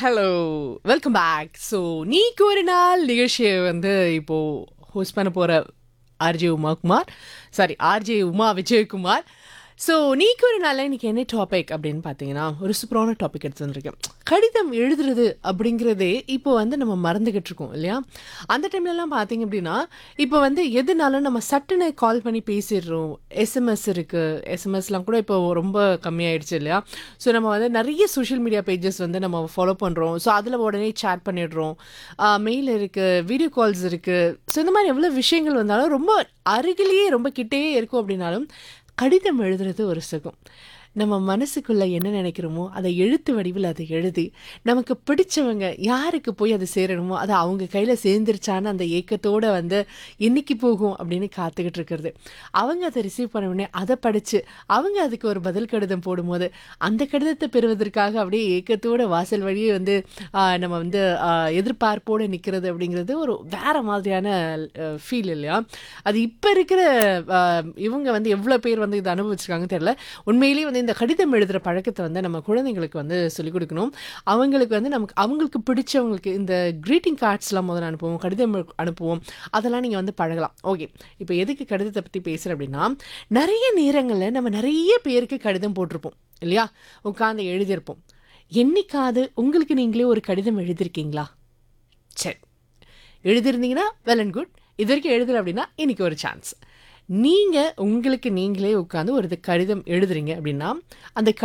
hello welcome back so நீக்கு ஒரு நாள் நிகழ்ச்சியை வந்து இப்போ ஹோஸ்ட் பண்ண போகிற RJ Umakumar sorry RJ Uma Vijayakumar so நீக்கு ஒரு நாளில் இன்னைக்கு என்ன டாபிக் அப்படின்னு பார்த்தீங்கன்னா ஒரு சூப்பரான டாபிக் எடுத்து வந்திருக்கேன் கடிதம் எழுதுறது அப்படிங்கிறதே இப்போ வந்து நம்ம மறந்துக்கிட்டு இருக்கோம் இல்லையா அந்த டைம்லலாம் பார்த்தீங்க அப்படின்னா இப்போ வந்து எதுனாலும் நம்ம சட்டுன்னு கால் பண்ணி பேசிடுறோம் எஸ்எம்எஸ் இருக்குது எஸ்எம்எஸ்லாம் கூட இப்போ ரொம்ப கம்மியாயிடுச்சு இல்லையா ஸோ நம்ம வந்து நிறைய சோஷியல் மீடியா பேஜஸ் வந்து நம்ம ஃபாலோ பண்ணுறோம் ஸோ அதில் உடனே சேட் பண்ணிடுறோம் மெயில் இருக்குது வீடியோ கால்ஸ் இருக்குது ஸோ இந்த மாதிரி எவ்வளோ விஷயங்கள் வந்தாலும் ரொம்ப அருகிலேயே ரொம்ப கிட்டேயே இருக்கும் அப்படின்னாலும் கடிதம் எழுதுறது ஒரு சுகம் நம்ம மனசுக்குள்ளே என்ன நினைக்கிறோமோ அதை எழுத்து வடிவில் அதை எழுதி நமக்கு பிடிச்சவங்க யாருக்கு போய் அது சேரணுமோ அது அவங்க கையில் சேர்ந்துருச்சான்னு அந்த ஏக்கத்தோடு வந்து என்னைக்கு போகும் அப்படின்னு காத்துக்கிட்டு இருக்கிறது அவங்க அதை ரிசீவ் பண்ண உடனே அதை படித்து அவங்க அதுக்கு ஒரு பதில் கடிதம் போடும்போது அந்த கடிதத்தை பெறுவதற்காக அப்படியே ஏக்கத்தோட வாசல் வழியே வந்து ஆஹ், நம்ம வந்து ஆஹ், எதிர்பார்ப்போடு நிற்கிறது அப்படிங்கிறது ஒரு வேற மாதிரியான ஃபீல் இல்லையா அது இப்போ இருக்கிற ஆஹ், இவங்க வந்து எவ்வளோ பேர் வந்து இதை அனுபவிச்சிருக்காங்கன்னு தெரியல உண்மையிலேயே வந்து இந்த கடிதம் எழுதுகிற பழக்கத்தை வந்து நம்ம குழந்தைங்களுக்கு வந்து சொல்லிக் கொடுக்கணும் அவங்களுக்கு வந்து நமக்கு அவங்களுக்கு பிடிச்சவங்களுக்கு இந்த க்ரீட்டிங் கார்ட்ஸ்லாம் முதல்ல அனுப்புவோம் கடிதம் அனுப்புவோம் அதெல்லாம் நீங்கள் வந்து பழகலாம் ஓகே இப்போ எதுக்கு கடிதத்தை பற்றி பேசுகிறேன் அப்படின்னா நிறைய நேரங்களில் நம்ம நிறைய பேருக்கு கடிதம் போட்டிருப்போம் இல்லையா உட்காந்து எழுதியிருப்போம் என்னைக்காவது உங்களுக்கு நீங்களே ஒரு கடிதம் எழுதியிருக்கீங்களா சரி எழுதியிருந்தீங்கன்னா வெல் அண்ட் குட் இது வரைக்கும் எழுதல அப்படின்னா இன்னைக்கு ஒரு சான்ஸ் நீங்கள் உங்களுக்கு நீங்களே உட்காந்து ஒரு இது கடிதம் எழுதுறீங்க அப்படின்னா அந்த